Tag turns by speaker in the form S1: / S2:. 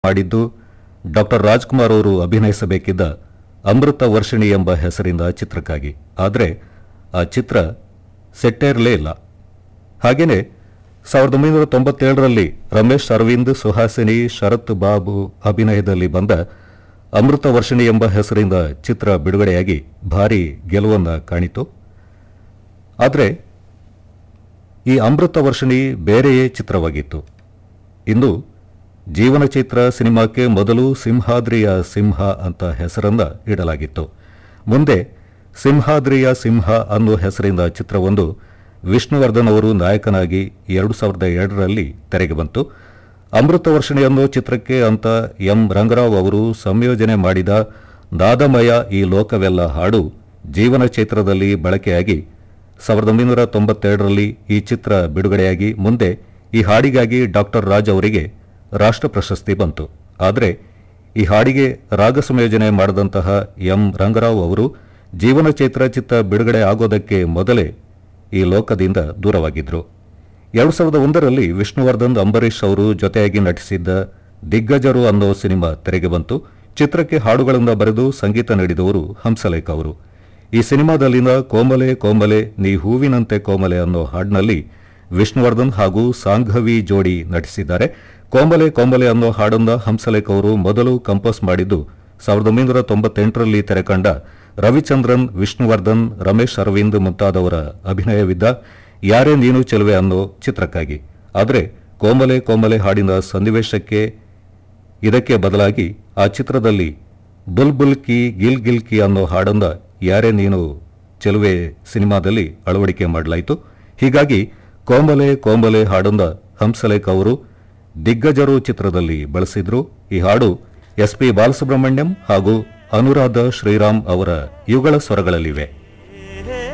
S1: ಮಾಡಿದ್ದು ಡಾಕ್ಟರ್ ರಾಜ್ಕುಮಾರ್ ಅವರು ಅಭಿನಯಿಸಬೇಕಿದ್ದ ಅಮೃತ ವರ್ಷಿಣಿ ಎಂಬ ಹೆಸರಿನ ಚಿತ್ರಕ್ಕಾಗಿ ಆದರೆ ಆ ಚಿತ್ರ ಸೆಟ್ಟೇರಲೇ ಇಲ್ಲ ಹಾಗೇನೆ ಸಾವಿರದ ಒಂಬೈನೂರ ತೊಂಬತ್ತೇಳರಲ್ಲಿ ರಮೇಶ್ ಅರವಿಂದ್ ಸುಹಾಸಿನಿ ಶರತ್ ಬಾಬು ಅಭಿನಯದಲ್ಲಿ ಬಂದ ಅಮೃತ ವರ್ಷಿಣಿ ಎಂಬ ಹೆಸರಿಂದ ಚಿತ್ರ ಬಿಡುಗಡೆಯಾಗಿ ಭಾರಿ ಗೆಲುವನ್ನು ಕಾಣಿತು ಆದರೆ ಈ ಅಮೃತ ವರ್ಷಿಣಿ ಬೇರೆಯೇ ಚಿತ್ರವಾಗಿತ್ತು ಇನ್ನು ಜೀವನ ಚಿತ್ರ ಸಿನಿಮಾಕ್ಕೆ ಮೊದಲು ಸಿಂಹಾದ್ರಿಯ ಸಿಂಹ ಅಂತ ಹೆಸರನ್ನ ಇಡಲಾಗಿತ್ತು ಮುಂದೆ ಸಿಂಹಾದ್ರಿಯ ಸಿಂಹ ಅನ್ನೋ ಹೆಸರಿನ ಚಿತ್ರವೊಂದು ವಿಷ್ಣುವರ್ಧನ್ ಅವರು ನಾಯಕನಾಗಿ ಎರಡು ಸಾವಿರದ ಎರಡರಲ್ಲಿ ತೆರೆಗೆ ಬಂತು ಅಮೃತ ವರ್ಷಿಣಿ ಅನ್ನೋ ಚಿತ್ರಕ್ಕೆ ಅಂತ ಎಂ ರಂಗರಾವ್ ಅವರು ಸಂಯೋಜನೆ ಮಾಡಿದ ನಾದಮಯ ಈ ಲೋಕವೆಲ್ಲ ಹಾಡು ಜೀವನ ಚೈತ್ರದಲ್ಲಿ ಬಳಕೆಯಾಗಿ ಸಾವಿರದ ಒಂಬೈನೂರ ತೊಂಬತ್ತೆರಡರಲ್ಲಿ ಈ ಚಿತ್ರ ಬಿಡುಗಡೆಯಾಗಿ ಮುಂದೆ ಈ ಹಾಡಿಗಾಗಿ ಡಾಕ್ಟರ್ ರಾಜ್ ಅವರಿಗೆ ರಾಷ್ಟ್ರ ಪ್ರಶಸ್ತಿ ಬಂತು ಆದರೆ ಈ ಹಾಡಿಗೆ ರಾಗ ಸಂಯೋಜನೆ ಮಾಡಿದಂತಹ ಎಂ ರಂಗರಾವ್ ಅವರು ಜೀವನ ಚೈತ್ರ ಚಿತ್ರ ಬಿಡುಗಡೆ ಆಗೋದಕ್ಕೆ ಮೊದಲೇ ಈ ಲೋಕದಿಂದ ದೂರವಾಗಿದ್ರು ಎರಡು ಸಾವಿರದ ಒಂದರಲ್ಲಿ ವಿಷ್ಣುವರ್ಧನ್ ಅಂಬರೀಷ್ ಅವರು ಜೊತೆಯಾಗಿ ನಟಿಸಿದ್ದ ದಿಗ್ಗಜರು ಅನ್ನೋ ಸಿನಿಮಾ ತೆರೆಗೆ ಬಂತು ಚಿತ್ರಕ್ಕೆ ಹಾಡುಗಳನ್ನು ಬರೆದು ಸಂಗೀತ ನೀಡಿದವರು ಹಂಸಲೇಖ ಅವರು ಈ ಸಿನಿಮಾದಲ್ಲಿನ ಕೋಮಲೆ ಕೋಮಲೆ ನೀ ಹೂವಿನಂತೆ ಕೋಮಲೆ ಅನ್ನೋ ಹಾಡಿನಲ್ಲಿ ವಿಷ್ಣುವರ್ಧನ್ ಹಾಗೂ ಸಾಂಘವಿ ಜೋಡಿ ನಟಿಸಿದ್ದಾರೆ ಕೋಮಲೆ ಕೋಮಲೆ ಅನ್ನೋ ಹಾಡನ್ನ ಹಂಸಲೇಖ ಅವರು ಮೊದಲು ಕಂಪೋಸ್ ಮಾಡಿದ್ದು ಸಾವಿರದ ಒಂಬೈನೂರ ತೊಂಬತ್ತೆಂಟರಲ್ಲಿ ತೆರೆಕಂಡ ರವಿಚಂದ್ರನ್ ವಿಷ್ಣುವರ್ಧನ್ ರಮೇಶ್ ಅರವಿಂದ್ ಮುಂತಾದವರ ಅಭಿನಯವಿದ್ದ ಯಾರೇ ನೀನು ಚೆಲುವೆ ಅನ್ನೋ ಚಿತ್ರಕ್ಕಾಗಿ ಆದರೆ ಕೋಮಲೆ ಕೋಮಲೆ ಹಾಡಿನ ಸನ್ನಿವೇಶಕ್ಕೆ ಇದಕ್ಕೆ ಬದಲಾಗಿ ಆ ಚಿತ್ರದಲ್ಲಿ ಬುಲ್ ಬುಲ್ ಕಿ ಗಿಲ್ ಗಿಲ್ ಕಿ ಅನ್ನೋ ಹಾಡನ್ನ ಯಾರೇ ನೀನು ಚೆಲುವೆ ಸಿನಿಮಾದಲ್ಲಿ ಅಳವಡಿಕೆ ಮಾಡಲಾಯಿತು ಹೀಗಾಗಿ ಕೋಮಲೆ ಕೋಮಲೆ ಹಾಡನ್ನ ಹಂಸಲೇಖ ಅವರು ದಿಗ್ಗಜರು ಚಿತ್ರದಲ್ಲಿ ಬಳಸಿದ್ರು ಈ ಹಾಡು ಎಸ್ ಪಿ ಬಾಲಸುಬ್ರಹ್ಮಣ್ಯಂ ಹಾಗೂ ಅನುರಾಧ ಶ್ರೀರಾಮ್ ಅವರ ಯುಗಳ ಸ್ವರಗಳಲ್ಲಿವೆ